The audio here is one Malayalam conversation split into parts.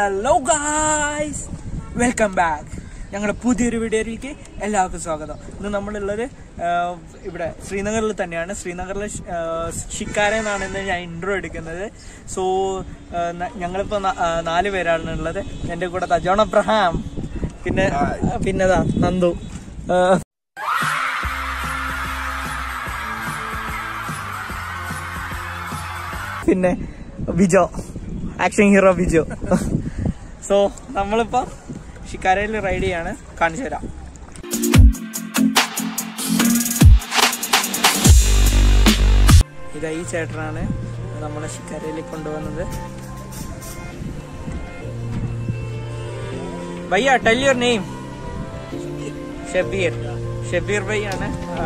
ഹലോ ഗായ്സ് വെൽക്കം ബാക്ക് ഞങ്ങളുടെ പുതിയൊരു വീഡിയോയിലേക്ക് എല്ലാവർക്കും സ്വാഗതം ഇന്ന് നമ്മളുള്ളത് ആഹ്, ഇവിടെ ശ്രീനഗറിൽ തന്നെയാണ് ശ്രീനഗറിലെ ഷ്- ആഹ്, ഷിക്കാര എന്നാണ് ഇന്ന് ഞാൻ ഇൻട്രോ എടുക്കുന്നത് സോ ഞങ്ങളിപ്പോൾ നാല് പേരാണ് ഉള്ളത് എൻ്റെ കൂടെ തജോൺ അബ്രഹാം പിന്നെ പിന്നെതാ നന്ദു ആഹ്, പിന്നെ Vijo action hero Vijo so നമ്മളിപ്പോ ഷിക്കാരയിൽ റൈഡ് ചെയ്യാണ് കാണിച്ചു തരാം ഇതാ ഈ ചേട്ടനാണ് നമ്മളെ ഷിക്കാരയിൽ കൊണ്ടുവന്നത് ഭയ്യ tell your name Shabir Shabir ഭൈ ആണ്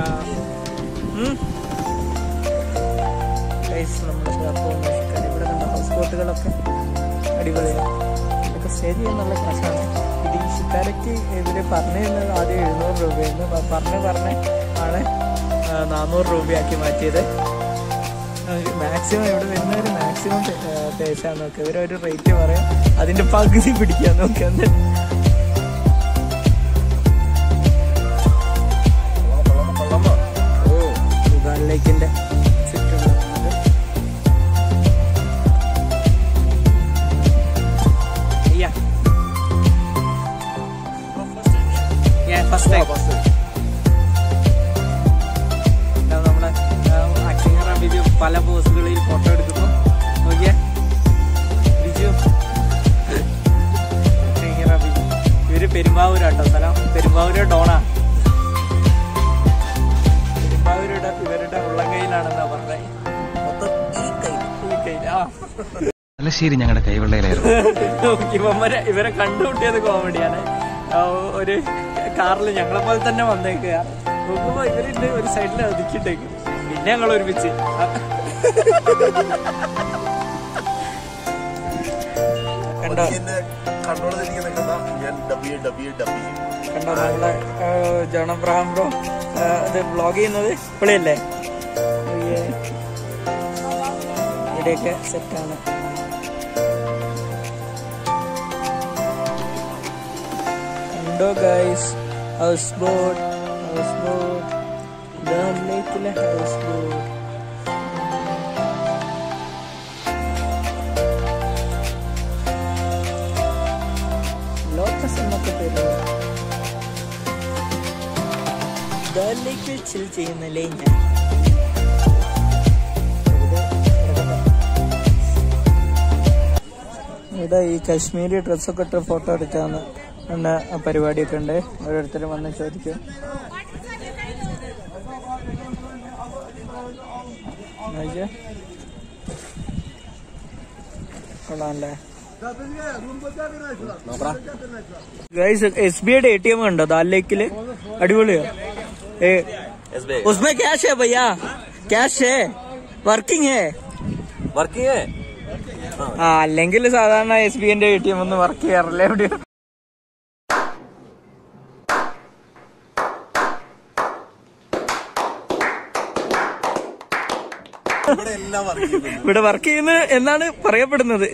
നമ്മുടെ ഇവിടെ കണ്ട ഹൗസ് ബോട്ടുകളൊക്കെ അടിപൊളിയാണ് ഇതൊക്കെ സ്റ്റേ ചെയ്യാൻ നല്ല കാശാണ് ഇത് ഈ ഷിക്കാരയ്ക്ക് ഇവര് പറഞ്ഞു തരുന്നത് ആദ്യം എഴുന്നൂറ് രൂപയെന്ന് പ- പറഞ്ഞ് പറഞ്ഞ് ആണ് ആ, നാനൂറ് രൂപയാക്കി മാറ്റിയത് മാക്സിമം ഇവിടെ വരുന്നവര് മാക്സിമം പേശാൻ നോക്കുക ഇവരൊരു റേറ്റ് പറയാം അതിന്റെ പകുതി പിടിക്കാൻ നോക്കുക എന്നിട്ട് ദുബായ് ലേക്കിന്റെ ചുറ്റുമുള്ളത് Yeah. Yeah, first time. ഇതാ നമ്മളെ അക്ഷയറ ബിജു പല പോസുകളിൽ ഫോട്ടോ എടുക്കുന്നു നോക്കിയേ ബിജു അക്ഷയറ ബിജു ഇവര് പെരുമ്പാവൂരാട്ടോ സ്ഥലം പെരുമ്പാവൂര് ഡോണാ പെരുമ്പാവൂരുടെ ഇവരുടെ ഉള്ളങ്കയിലാണെന്നാ പറഞ്ഞത് മൊത്തം ഈ കൈ ഈ കൈ ആ തലശ്ശേരി ഞങ്ങളുടെ കൈവെള്ളയിലായിരുന്നു ഇവന്മാരെ ഇവരെ കണ്ടുമുട്ടിയത് കോമഡിയാണ് ആ, ഒരു കാറിൽ ഞങ്ങളെ പോലെ തന്നെ വന്നേക്കുക നോക്കുമ്പോ ഇവരുണ്ട് ഒരു സൈഡിൽ ഒതുക്കിട്ടേക്ക് പിന്നെ ഞങ്ങൾ ഒരുമിച്ച് ആ. കണ്ടോ കണ്ടോ നമ്മളെ ആ, ജോൺ അബ്രഹാം ബ്രോ ആ, ഇത് വ്ളോഗ് ചെയ്യുന്നത് പുള്ളിയല്ലേ അയ്യേ. ഇവിടെയൊക്കെ സെറ്റാണ് കണ്ടോ guys house boat house boat ഡാം ലേക്കിലെ ഹൗസ് ബോട്ട് ലോക്കസ് എന്നൊക്കെ പേര് ഡാം ലേക്കിൽ ചിൽ ചെയ്യുന്നല്ലേ ഞാൻ ഇവിടെ ഈ കാശ്മീരി ഡ്രസ്സൊക്കെ ഇട്ട് ഫോട്ടോ എടുക്കാന്ന് എന്ന പരിപാടിയൊക്കെ ഉണ്ട് ഓരോരുത്തരും വന്ന് ചോദിക്കും നോക്കിയേ. കൊള്ളാമല്ലേ ഗൈസ് എസ് ബി ഐയുടെ എ ടി എം ഉണ്ടോ ദാലിലേക്കില് അടിപൊളിയോ ഏ ഉസ്മേ ക്യാഷ് है भैया कैश है വർക്കിംഗ് है വർക്കിംഗ് ആ അല്ലെങ്കിൽ സാധാരണ എസ് ബി ഐന്റെ എ ടി എം ഒന്നും വർക്ക് ചെയ്യാറില്ല എവിടെയോ ഇവിടെ വർക്ക് ചെയ്യുന്നത് എന്നാണ് പറയപ്പെടുന്നത്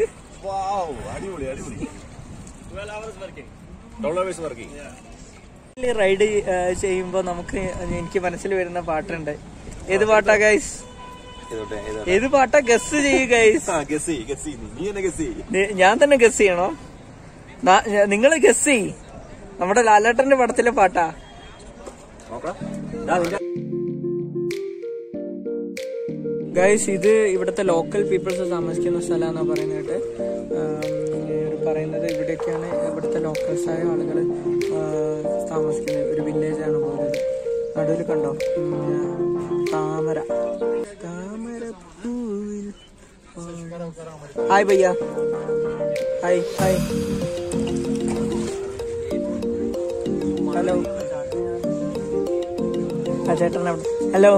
റൈഡ് ചെയ്യുമ്പോ നമുക്ക് എനിക്ക് മനസ്സിൽ വരുന്ന പാട്ടുണ്ട് ഏത് പാട്ടാ ഗൈസ് ഏത് പാട്ടാ ഗസ് ചെയ്യൂ ഗൈസ് ഞാൻ തന്നെ ഗസ് ചെയ്യണോ നിങ്ങൾ ഗസ് ചെയ് നമ്മുടെ ലാലേട്ടന്റെ പടത്തിലെ പാട്ടാ ഗൈസ് ഇത് ഇവിടുത്തെ ലോക്കൽ പീപ്പിൾസ് താമസിക്കുന്ന സ്ഥലമാണെന്നാ പറയുന്നത് പറയുന്നത് ഇവിടെയൊക്കെയാണ് ഇവിടുത്തെ ലോക്കൽസ് ആയ ആളുകൾ താമസിക്കുന്നത് ഒരു വില്ലേജ് ആണ് പോയത് നടുവിൽ കണ്ടോ ഉം, താമര താമര പൂവിൽ ഹായ് ഭയ്യ ഹായ് ഹായ് ഹലോ ആ ചേട്ടൻ അവിടെ ഹലോ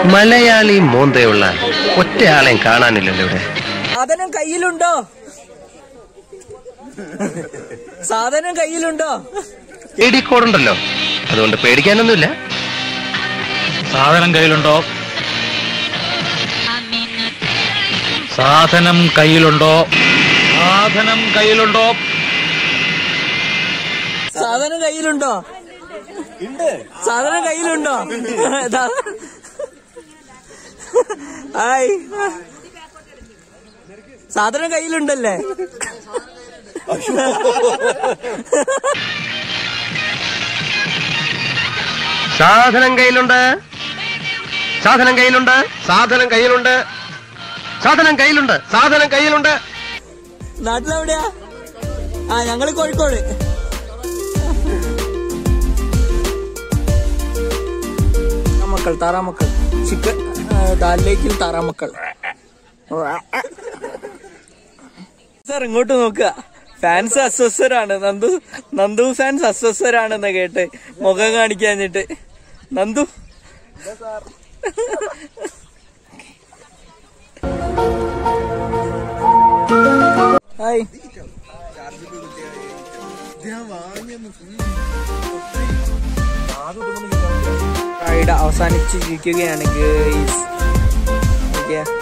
മലയാളി മോന്തയുള്ള ഒറ്റയാളെയും കാണാനില്ലല്ലോ ഇവിടെ സാധനം കയ്യിലുണ്ടോ സാധനം കയ്യിലുണ്ടോ പേടിക്കോടുണ്ടല്ലോ അതുകൊണ്ട് പേടിക്കാനൊന്നുമില്ല സാധനം കയ്യിലുണ്ടോ സാധനം കയ്യിലുണ്ടോ സാധനം കയ്യിലുണ്ടോ സാധനം കയ്യിലുണ്ടോ സാധനം കയ്യിലുണ്ടോ ദാ. ഹായ് സാധനം കയ്യിലുണ്ടല്ലേ സാധനം കയ്യിലുണ്ട് സാധനം കയ്യിലുണ്ട് സാധനം കയ്യിലുണ്ട് സാധനം കയ്യിലുണ്ട് സാധനം കയ്യിലുണ്ട് നാട്ടിലെവിടെയാ ആ ഞങ്ങള് കോഴിക്കോട് താറാമക്കൾ താറാമക്കൾ ചിക്കൻ ദാലിലേക്കിൽ താറാമക്കൾ സാർ ഇങ്ങോട്ട് നോക്കുക ഫാൻസ് അസ്വസ്ഥരാണ് നന്ദു നന്ദു ഫാൻസ് അസ്വസ്ഥരാണെന്ന് കേട്ട് മുഖം കാണിക്കാഞ്ഞിട്ട് നന്ദു ഹായ് റൈഡ് അവസാനിച്ചിരിക്കുകയാണ് ഗേയ്സ് ഓക്കെ